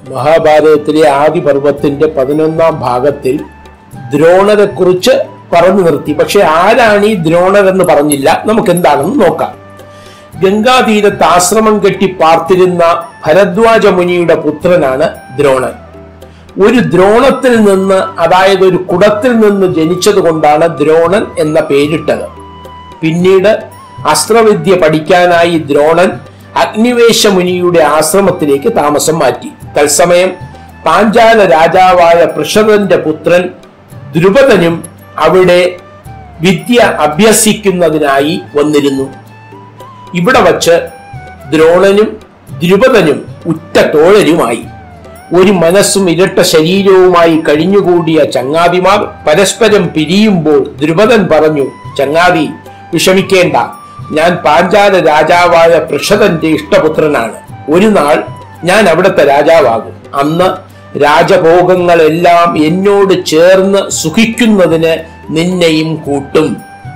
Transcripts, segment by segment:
മഹാഭാരതത്തിലെ ആദ്യ പർവത്തിന്റെ പതിനൊന്നാം ഭാഗത്തിൽ ദ്രോണരെ കുറിച്ച് പറഞ്ഞു നിർത്തി പക്ഷെ ആരാണ് ഈ ദ്രോണരെന്ന് പറഞ്ഞില്ല നമുക്ക് എന്താണെന്ന് നോക്കാം ഗംഗാതീരത്ത് ആശ്രമം കെട്ടി പാർത്തിരുന്ന ഭരദ്വാജ മുനിയുടെ പുത്രനാണ് ദ്രോണൻ ഒരു ദ്രോണത്തിൽ നിന്ന് അതായത് ഒരു കുടത്തിൽ നിന്ന് ജനിച്ചത് കൊണ്ടാണ് ദ്രോണൻ എന്ന പേരിട്ടത് പിന്നീട് അസ്ത്രവിദ്യ പഠിക്കാനായി ദ്രോണൻ അഗ്നിവേശ മുനിയുടെ ആശ്രമത്തിലേക്ക് താമസം മാറ്റി തത്സമയം പാഞ്ചാല രാജാവായ പൃഷദന്റെ പുത്രൻ ദ്രുപദനും അവിടെ വിദ്യ അഭ്യസിക്കുന്നതിനായി വന്നിരുന്നു ഇവിടെ വച്ച് ദ്രോണനും ദ്രുപദനും ഉറ്റ തോഴരുമായി ഒരു മനസ്സും ഇരട്ട ശരീരവുമായി കഴിഞ്ഞുകൂടിയ ചങ്ങാതിമാർ പരസ്പരം പിരിയുമ്പോൾ ദ്രുപദൻ പറഞ്ഞു ചങ്ങാതി വിഷമിക്കേണ്ട ഞാൻ പാഞ്ചാല രാജാവായ പൃഷദന്റെ ഇഷ്ടപുത്രനാണ് ഒരു നാൾ ഞാൻ അവിടുത്തെ രാജാവാകും അന്ന് രാജഭോഗങ്ങളെല്ലാം എന്നോട് ചേർന്ന് സുഖിക്കുന്നതിന് നിന്നെയും കൂട്ടും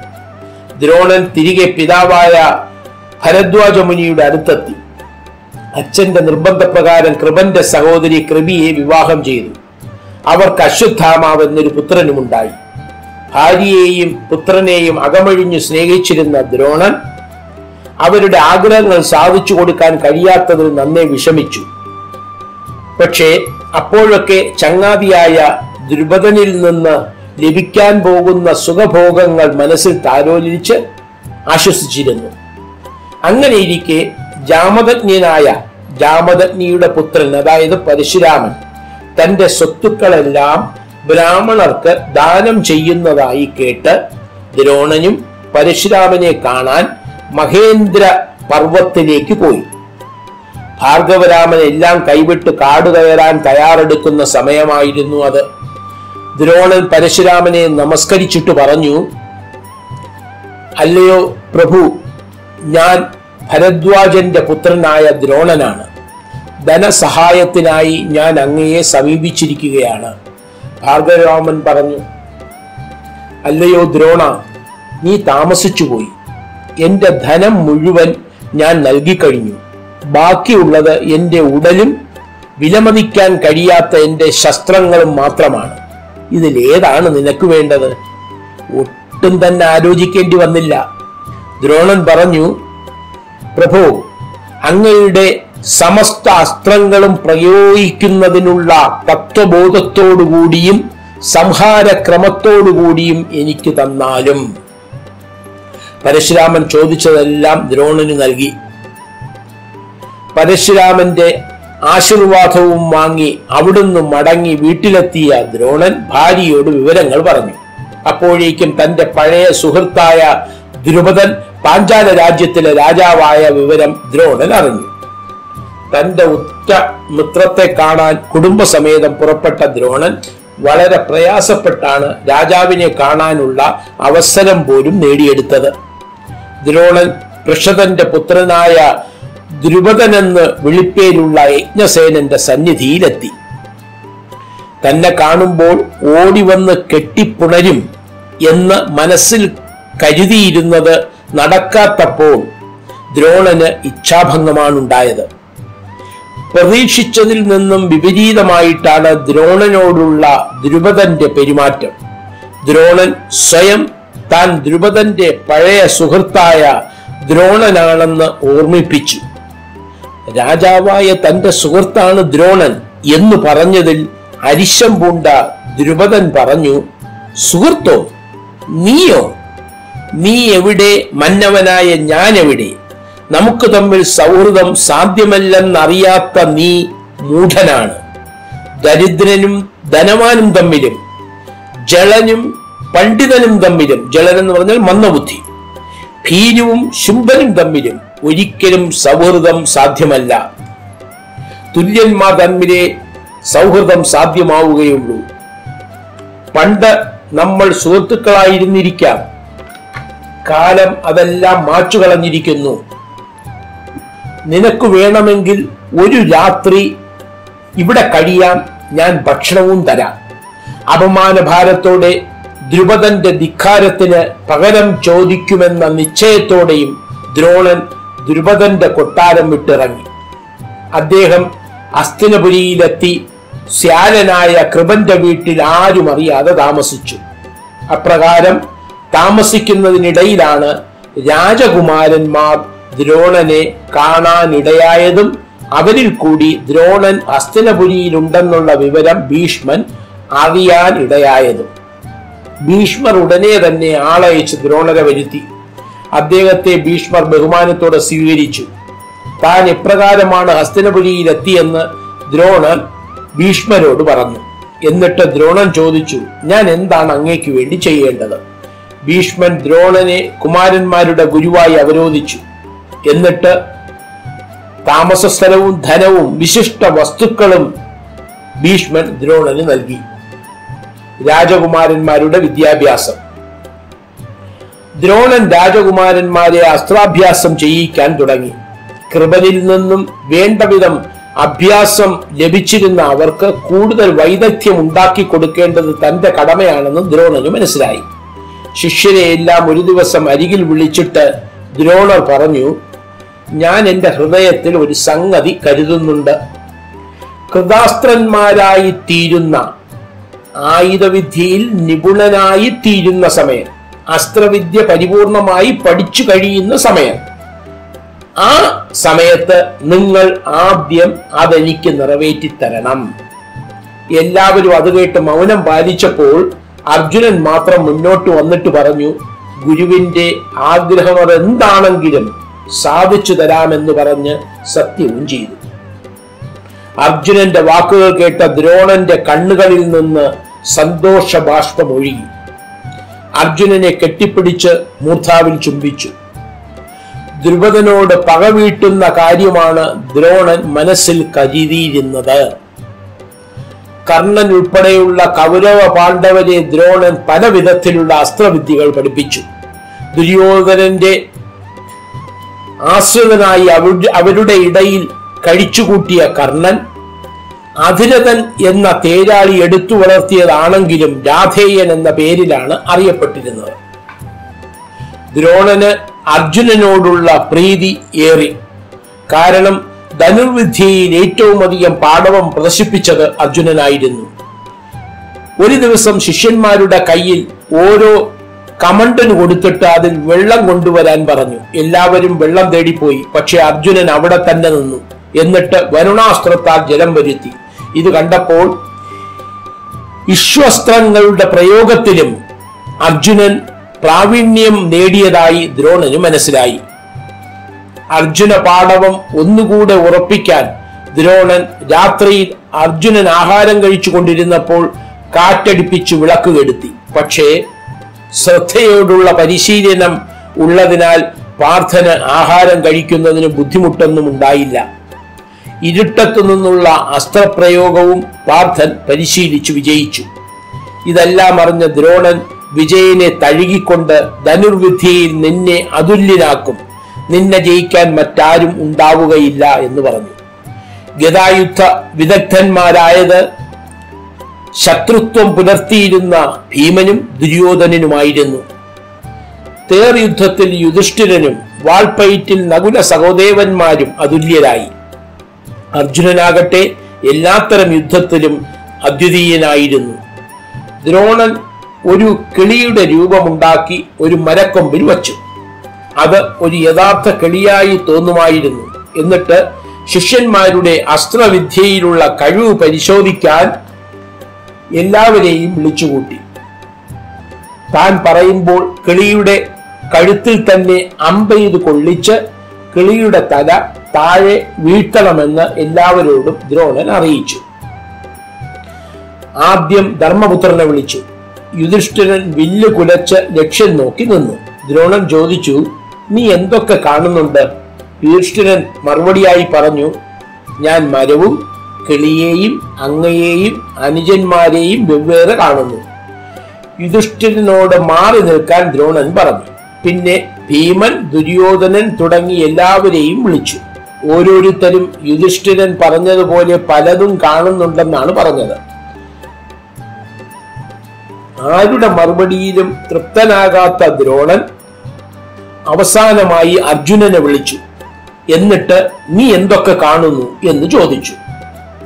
ദ്രോണൻ തിരികെ പിതാവായ ഭരദ്വാജ മുനിയുടെ അടുത്തെത്തി അച്ഛന്റെ നിർബന്ധപ്രകാരം കൃപന്റെ സഹോദരി കൃപിയെ വിവാഹം ചെയ്തു അവർക്ക് അശ്വത്ഥാമാവ് എന്നൊരു പുത്രനുമുണ്ടായി ഭാര്യയെയും പുത്രനെയും അകമഴിഞ്ഞു സ്നേഹിച്ചിരുന്ന ദ്രോണൻ അവരുടെ ആഗ്രഹങ്ങൾ സാധിച്ചു കൊടുക്കാൻ കഴിയാത്തതിൽ നന്നേ വിഷമിച്ചു പക്ഷേ അപ്പോഴൊക്കെ ചങ്ങാതിയായ ദ്രുപദനിൽ നിന്ന് ലഭിക്കാൻ പോകുന്ന സുഖഭോഗങ്ങൾ മനസ്സിൽ താരോലിച്ച് ആശ്വസിച്ചിരുന്നു അങ്ങനെയിരിക്കെ ജാമദജ്ഞനായ ജാമദജ്ഞിയുടെ പുത്രൻ അതായത് പരശുരാമൻ തന്റെ സ്വത്തുക്കളെല്ലാം ബ്രാഹ്മണർക്ക് ദാനം ചെയ്യുന്നതായി കേട്ട് ദ്രോണനും പരശുരാമനെ കാണാൻ മഹേന്ദ്ര പർവ്വത്തിലേക്ക് പോയി ഭാർഗവരാമൻ എല്ലാം കൈവിട്ട് കാട് കയറാൻ തയ്യാറെടുക്കുന്ന സമയമായിരുന്നു അത് ദ്രോണൻ പരശുരാമനെ നമസ്കരിച്ചിട്ട് പറഞ്ഞു അല്ലയോ പ്രഭു ഞാൻ ഭരദ്വാജന്റെ പുത്രനായ ദ്രോണനാണ് ധനസഹായത്തിനായി ഞാൻ അങ്ങയെ സമീപിച്ചിരിക്കുകയാണ് ഭാർഗവരാമൻ പറഞ്ഞു അല്ലയോ ദ്രോണ നീ താമസിച്ചുപോയി എന്റെ ധനം മുഴുവൻ ഞാൻ നൽകിക്കഴിഞ്ഞു ബാക്കിയുള്ളത് എന്റെ ഉടലും വിലമതിക്കാൻ കഴിയാത്ത എന്റെ ശസ്ത്രങ്ങളും മാത്രമാണ് ഇതിൽ ഏതാണ് നിനക്ക് വേണ്ടത് ഒട്ടും തന്നെ ആലോചിക്കേണ്ടി വന്നില്ല ദ്രോണൻ പറഞ്ഞു പ്രഭു അങ്ങയുടെ സമസ്ത അസ്ത്രങ്ങളും പ്രയോഗിക്കുന്നതിനുള്ള തത്വബോധത്തോടുകൂടിയും സംഹാരക്രമത്തോടുകൂടിയും എനിക്ക് തന്നാലും പരശുരാമൻ ചോദിച്ചതെല്ലാം ദ്രോണന് നൽകി പരശുരാമന്റെ ആശീർവാദവും വാങ്ങി അവിടുന്ന് മടങ്ങി വീട്ടിലെത്തിയ ദ്രോണൻ ഭാര്യയോട് വിവരങ്ങൾ പറഞ്ഞു അപ്പോഴേക്കും തന്റെ പഴയ സുഹൃത്തായ ദ്രുപദൻ പാഞ്ചാല രാജ്യത്തിലെ രാജാവായ വിവരം ദ്രോണൻ അറിഞ്ഞു തന്റെ ഉറ്റ മിത്രത്തെ കാണാൻ കുടുംബസമേതം പുറപ്പെട്ട ദ്രോണൻ വളരെ പ്രയാസപ്പെട്ടാണ് രാജാവിനെ കാണാനുള്ള അവസരം പോലും നേടിയെടുത്തത് ദ്രോണൻ പൃഷതന്റെ പുത്രനായ ദ്രുപദനെന്ന് വിളിപ്പേരുള്ള യജ്ഞസേനന്റെ സന്നിധിയിലെത്തി തന്നെ കാണുമ്പോൾ ഓടി വന്ന് കെട്ടിപ്പുണരും എന്ന് മനസ്സിൽ കരുതിയിരുന്നത് നടക്കാത്തപ്പോൾ ദ്രോണന് ഇച്ഛാഭംഗമാണുണ്ടായത് പ്രതീക്ഷിച്ചതിൽ നിന്നും വിപരീതമായിട്ടാണ് ദ്രോണനോടുള്ള ദ്രുപദന്റെ പെരുമാറ്റം ദ്രോണൻ സ്വയം താൻ ദ്രുപദന്റെ പഴയ സുഹൃത്തായ ദ്രോണനാണെന്ന് ഓർമ്മിപ്പിച്ചു രാജാവായ തന്റെ സുഹൃത്താണ് ദ്രോണൻ എന്ന് പറഞ്ഞതിൽ അരിശം പൂണ്ട ദ്രുപദൻ പറഞ്ഞു സുഹൃത്തോ നീയോ നീ എവിടെ മന്നവനായ ഞാൻ എവിടെ നമുക്ക് തമ്മിൽ സൗഹൃദം സാധ്യമല്ലെന്നറിയാത്ത നീ മൂഢനാണ് ദരിദ്രനും ധനവാനും തമ്മിലും ജളനും പണ്ഡിതനും തമ്മിലും ജളൻ എന്ന് പറഞ്ഞാൽ മന്ദബുദ്ധി ഭീരുവും ശുംഭനും തമ്മിലും ഒരിക്കലും സൗഹൃദം സാധ്യമല്ല തുല്യന്മാർ തമ്മിലെ സൗഹൃദം സാധ്യമാവുകയുള്ളൂ പണ്ട് നമ്മൾ സുഹൃത്തുക്കളായിരുന്നിരിക്കാം കാലം അതെല്ലാം മാച്ചുകളഞ്ഞിരിക്കുന്നു നിനക്ക് വേണമെങ്കിൽ ഒരു രാത്രി ഇവിടെ കഴിയാൻ ഞാൻ ഭക്ഷണവും തരാം അപമാനഭാരത്തോടെ ദ്രുപദന്റെ ധിക്കാരത്തിന് പകരം ചോദിക്കുമെന്ന നിശ്ചയത്തോടെയും ദ്രോണൻ ദ്രുപദന്റെ കൊട്ടാരം വിട്ടിറങ്ങി അദ്ദേഹം അസ്തിനപുരിയിലെത്തി ശ്യാലനായ കൃപന്റെ വീട്ടിൽ ആരും അറിയാതെ താമസിച്ചു അപ്രകാരം താമസിക്കുന്നതിനിടയിലാണ് രാജകുമാരന്മാർ ദ്രോണനെ കാണാനിടയായതും അവരിൽ കൂടി ദ്രോണൻ ഹസ്തനപുരിയിലുണ്ടെന്നുള്ള വിവരം ഭീഷ്മൻ അറിയാൻ ഇടയായതും ഭീഷ്മർ ഉടനെ തന്നെ ആളയച്ച് ദ്രോണരെ വരുത്തി അദ്ദേഹത്തെ ഭീഷ്മർ ബഹുമാനത്തോടെ സ്വീകരിച്ചു താൻ എപ്രകാരമാണ് ഹസ്തനപുരിയിലെത്തിയെന്ന് ദ്രോണൻ ഭീഷ്മരോട് പറഞ്ഞു എന്നിട്ട് ദ്രോണൻ ചോദിച്ചു ഞാൻ എന്താണ് അങ്ങേക്ക് വേണ്ടി ചെയ്യേണ്ടത് ഭീഷ്മൻ ദ്രോണനെ കുമാരന്മാരുടെ ഗുരുവായി അവരോധിച്ചു എന്നിട്ട് താമസസ്ഥലവും ധനവും വിശിഷ്ട വസ്തുക്കളും ഭീഷ്മൻ ദ്രോണന് നൽകി രാജകുമാരന്മാരുടെ വിദ്യാഭ്യാസം ദ്രോണൻ രാജകുമാരന്മാരെ അസ്ത്രാഭ്യാസം ചെയ്യിക്കാൻ തുടങ്ങി കൃപനിൽ നിന്നും വേണ്ടവിധം അഭ്യാസം ലഭിച്ചിരുന്ന അവർക്ക് കൂടുതൽ വൈദഗ്ധ്യം ഉണ്ടാക്കി കൊടുക്കേണ്ടത് തന്റെ കടമയാണെന്ന് ദ്രോണന് മനസ്സിലായി ശിഷ്യരെ എല്ലാം ഒരു ദിവസം അരികിൽ വിളിച്ചിട്ട് ദ്രോണർ പറഞ്ഞു ഞാൻ എൻ്റെ ഹൃദയത്തിൽ ഒരു സംഗതി കരുതുന്നുണ്ട് കൃതാസ്ത്രന്മാരായി തീരുന്ന ആയുധവിദ്യയിൽ നിപുണനായി തീരുന്ന സമയം അസ്ത്രവിദ്യ പരിപൂർണമായി പഠിച്ചു കഴിയുന്ന സമയം ആ സമയത്ത് നിങ്ങൾ ആദ്യം അതെനിക്ക് നിറവേറ്റി തരണം എല്ലാവരും അത് കേട്ട് മൗനം പാലിച്ചപ്പോൾ അർജുനൻ മാത്രം മുന്നോട്ട് വന്നിട്ട് പറഞ്ഞു ഗുരുവിന്റെ ആഗ്രഹം അതെന്താണെങ്കിലും സാധിച്ചു തരാമെന്ന് പറഞ്ഞ് സത്യവും ചെയ്തു അർജുനന്റെ വാക്കുകൾ കേട്ട ദ്രോണന്റെ കണ്ണുകളിൽ നിന്ന് സന്തോഷ ബാഷ്പം ഒഴുകി അർജുനനെ കെട്ടിപ്പിടിച്ച് മൂർധാവിൽ ചുംബിച്ചു ദ്രുപദനോട് പകവീട്ടുന്ന കാര്യമാണ് ദ്രോണൻ മനസ്സിൽ കരുതിയിരുന്നത് കർണൻ ഉൾപ്പെടെയുള്ള കൗരവ പാണ്ഡവരെ ദ്രോണൻ പല വിധത്തിലുള്ള അസ്ത്രവിദ്യകൾ പഠിപ്പിച്ചു ദുര്യോധനന്റെ ആശ്രിതനായി അവരുടെ അവരുടെ ഇടയിൽ കഴിച്ചുകൂട്ടിയ കർണൻ അധിരഥൻ എന്ന തേരാളി എടുത്തു വളർത്തിയതാണെങ്കിലും രാധേയൻ എന്ന പേരിലാണ് അറിയപ്പെട്ടിരുന്നത് ദ്രോണന് അർജുനനോടുള്ള പ്രീതി ഏറി കാരണം ധനുർവിദ്യയിൽ ഏറ്റവും അധികം പാടവം പ്രദർശിപ്പിച്ചത് അർജുനനായിരുന്നു ഒരു ദിവസം ശിഷ്യന്മാരുടെ കയ്യിൽ ഓരോ കമണ്ടന് കൊടുത്തിട്ട് അതിൽ വെള്ളം കൊണ്ടുവരാൻ പറഞ്ഞു എല്ലാവരും വെള്ളം തേടിപ്പോയി പക്ഷെ അർജുനൻ അവിടെ തന്നെ നിന്നു എന്നിട്ട് വരുണാസ്ത്രത്താൽ ജലം വരുത്തി ഇത് കണ്ടപ്പോൾ വിശ്വസ്ത്രങ്ങളുടെ പ്രയോഗത്തിലും അർജുനൻ പ്രാവീണ്യം നേടിയതായി ദ്രോണന് മനസ്സിലായി അർജുന പാടവം ഒന്നുകൂടെ ഉറപ്പിക്കാൻ ദ്രോണൻ രാത്രിയിൽ അർജുനൻ ആഹാരം കഴിച്ചു കൊണ്ടിരുന്നപ്പോൾ കാറ്റടിപ്പിച്ചു വിളക്ക് കെടുത്തി പക്ഷേ ശ്രദ്ധയോടുള്ള പരിശീലനം ഉള്ളതിനാൽ പാർത്ഥന് ആഹാരം കഴിക്കുന്നതിന് ബുദ്ധിമുട്ടൊന്നും ഉണ്ടായില്ല ഇരുട്ടത്തു നിന്നുള്ള അസ്ത്രപ്രയോഗവും പാർത്ഥൻ പരിശീലിച്ചു വിജയിച്ചു ഇതെല്ലാം അറിഞ്ഞ ദ്രോണൻ വിജയനെ തഴുകിക്കൊണ്ട് ധനുർവിദ്യയിൽ നിന്നെ അതുല്യനാക്കും നിന്നെ ജയിക്കാൻ മറ്റാരും ഉണ്ടാവുകയില്ല എന്ന് പറഞ്ഞു ഗതായുദ്ധ വിദഗ്ധന്മാരായത് ശത്രുത്വം പുലർത്തിയിരുന്ന ഭീമനും ദുര്യോധനനുമായിരുന്നു തേർ യുദ്ധത്തിൽ യുധിഷ്ഠിരനും വാൾപ്പയറ്റിൽ നകുല സഹോദേവന്മാരും അതുല്യരായി അർജുനനാകട്ടെ എല്ലാത്തരം യുദ്ധത്തിലും അദ്വിതീയനായിരുന്നു ദ്രോണൻ ഒരു കിളിയുടെ രൂപമുണ്ടാക്കി ഒരു മരക്കൊമ്പിൽ വച്ചു അത് ഒരു യഥാർത്ഥ കിളിയായി തോന്നുമായിരുന്നു എന്നിട്ട് ശിഷ്യന്മാരുടെ അസ്ത്രവിദ്യയിലുള്ള കഴിവ് പരിശോധിക്കാൻ എല്ലാവരെയും വിളിച്ചുകൂട്ടി താൻ പറയുമ്പോൾ കിളിയുടെ കഴുത്തിൽ തന്നെ അമ്പെയ്ത് കൊള്ളിച്ച് കിളിയുടെ തല താഴെ വീഴ്ത്തണമെന്ന് എല്ലാവരോടും ദ്രോണൻ അറിയിച്ചു ആദ്യം ധർമ്മപുത്രനെ വിളിച്ചു യുധിഷ്ഠിരൻ വില്ല് കുലച്ച് ലക്ഷ്യം നോക്കി നിന്നു ദ്രോണൻ ചോദിച്ചു നീ എന്തൊക്കെ കാണുന്നുണ്ട് യുധിഷ്ഠിരൻ മറുപടിയായി പറഞ്ഞു ഞാൻ മരവും കിളിയെയും അങ്ങയെയും അനുജന്മാരെയും വെവ്വേറെ കാണുന്നു യുധിഷ്ഠിരനോട് മാറി നിൽക്കാൻ ദ്രോണൻ പറഞ്ഞു പിന്നെ ഭീമൻ ദുര്യോധനൻ തുടങ്ങി എല്ലാവരെയും വിളിച്ചു ഓരോരുത്തരും യുധിഷ്ഠിരൻ പറഞ്ഞതുപോലെ പലതും കാണുന്നുണ്ടെന്നാണ് പറഞ്ഞത് ആരുടെ മറുപടിയിലും തൃപ്തനാകാത്ത ദ്രോണൻ അവസാനമായി അർജുനനെ വിളിച്ചു എന്നിട്ട് നീ എന്തൊക്കെ കാണുന്നു എന്ന് ചോദിച്ചു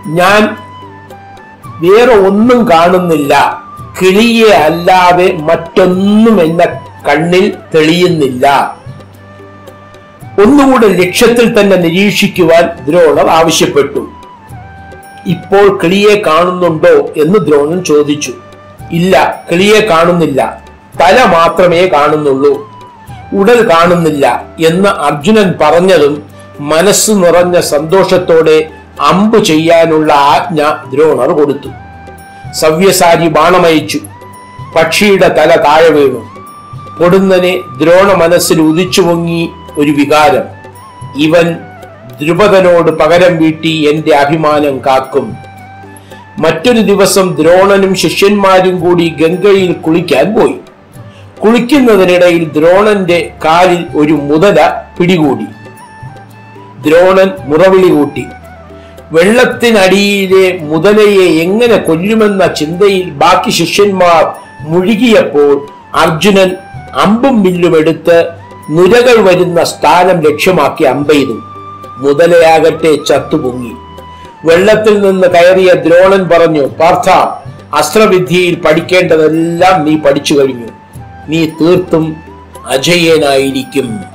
ഞാൻ വേറെ ഒന്നും കാണുന്നില്ല കിളിയെ അല്ലാതെ മറ്റൊന്നും എന്ന കണ്ണിൽ തെളിയുന്നില്ല ഒന്നുകൂടെ ലക്ഷ്യത്തിൽ തന്നെ നിരീക്ഷിക്കുവാൻ ദ്രോണർ ആവശ്യപ്പെട്ടു ഇപ്പോൾ കിളിയെ കാണുന്നുണ്ടോ എന്ന് ദ്രോണൻ ചോദിച്ചു ഇല്ല കിളിയെ കാണുന്നില്ല തല മാത്രമേ കാണുന്നുള്ളൂ ഉടൽ കാണുന്നില്ല എന്ന് അർജുനൻ പറഞ്ഞതും മനസ്സ് നിറഞ്ഞ സന്തോഷത്തോടെ അമ്പ് ചെയ്യാനുള്ള ആജ്ഞ ദ്രോണർ കൊടുത്തു സവ്യസാരി ബാണമയച്ചു പക്ഷിയുടെ തല താഴെ വീണു പൊടുന്നനെ ദ്രോണ മനസ്സിൽ ഉദിച്ചു പൊങ്ങി ഒരു വികാരം ഇവൻ ദ്രുപദനോട് പകരം വീട്ടി എന്റെ അഭിമാനം കാക്കും മറ്റൊരു ദിവസം ദ്രോണനും ശിഷ്യന്മാരും കൂടി ഗംഗയിൽ കുളിക്കാൻ പോയി കുളിക്കുന്നതിനിടയിൽ ദ്രോണന്റെ കാലിൽ ഒരു മുതല പിടികൂടി ദ്രോണൻ മുറവിളി കൂട്ടി വെള്ളത്തിനടിയിലെ മുതലയെ എങ്ങനെ കൊല്ലുമെന്ന ചിന്തയിൽ ബാക്കി ശിഷ്യന്മാർ മുഴുകിയപ്പോൾ അർജുനൻ അമ്പും വില്ലും എടുത്ത് നുരകൾ വരുന്ന സ്ഥാനം ലക്ഷ്യമാക്കി അമ്പെയ്തു മുതലയാകട്ടെ ചത്തുപൊങ്ങി വെള്ളത്തിൽ നിന്ന് കയറിയ ദ്രോണൻ പറഞ്ഞു പാർത്ഥ അസ്ത്രവിദ്യയിൽ പഠിക്കേണ്ടതെല്ലാം നീ പഠിച്ചു കഴിഞ്ഞു നീ തീർത്തും അജയ്യനായിരിക്കും